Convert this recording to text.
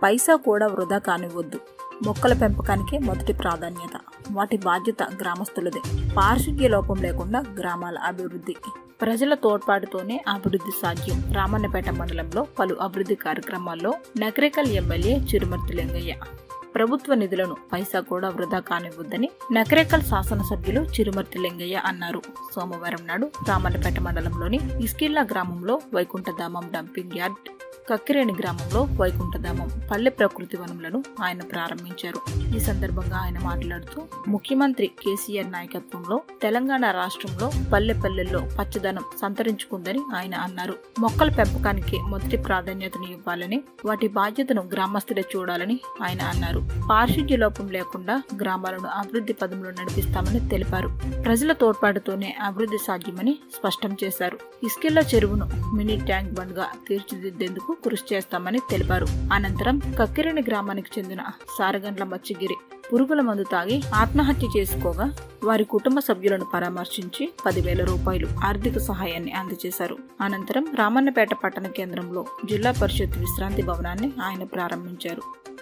పైసా కూడా వృధా కానివ్వద్దు మొక్కల పెంపకానికే మొదటి ప్రాధాన్యత వాటి బాధ్యత గ్రామస్తులదే పారిశుద్ధ్య లోపం లేకుండా గ్రామాల అభివృద్ధి ప్రజల తోడ్పాటుతోనే అభివృద్ధి సాధ్యం రామన్నపేట మండలంలో పలు అభివృద్ధి కార్యక్రమాల్లో నకరేకల్ ఎమ్మెల్యే చిరుమర్తి లింగయ్య ప్రభుత్వ నిధులను పైసా కూడా వృధా కానివ్వద్దని నకరేకల్ శాసనసభ్యులు చిరుమర్తి లింగయ్య అన్నారు సోమవారం నాడు రామన్నపేట మండలంలోని ఇస్కిల్లా గ్రామంలో వైకుంఠధామం డంపింగ్ యార్డ్ కక్కిరేణి గ్రామంలో వైకుంఠధామం పల్లె ప్రకృతి వనములను ఆయన ప్రారంభించారు ఈ సందర్భంగా ఆయన మాట్లాడుతూ ముఖ్యమంత్రి కేసీఆర్ నాయకత్వంలో తెలంగాణ రాష్ట్రంలో పల్లె పల్లెల్లో పచ్చదనం సంతరించుకుందని ఆయన అన్నారు మొక్కల పెంపకానికి మొదటి ప్రాధాన్యతను ఇవ్వాలని వాటి బాధ్యతను గ్రామస్తులే చూడాలని ఆయన అన్నారు పారిశుద్ధ్య లోపం లేకుండా గ్రామాలను అభివృద్ధి పదంలో నడిపిస్తామని తెలిపారు ప్రజల తోడ్పాటుతోనే అభివృద్ధి సాధ్యమని స్పష్టం చేశారు ఇస్కిల్లా చెరువును మినీ ట్యాంక్ బండ్ గా తీర్చిదిద్దేందుకు కృషి చేస్తామని తెలిపారు అనంతరం కక్కిరేణి గ్రామానికి చెందిన సారగండ్ల మచ్చిగిరి పురుగుల మందు తాగి ఆత్మహత్య చేసుకోగా వారి కుటుంబ సభ్యులను పరామర్శించి పదివేల రూపాయలు ఆర్థిక సహాయాన్ని అందజేశారు అనంతరం రామన్నపేట పట్టణ కేంద్రంలో జిల్లా పరిషత్ విశ్రాంతి భవనాన్ని ఆయన ప్రారంభించారు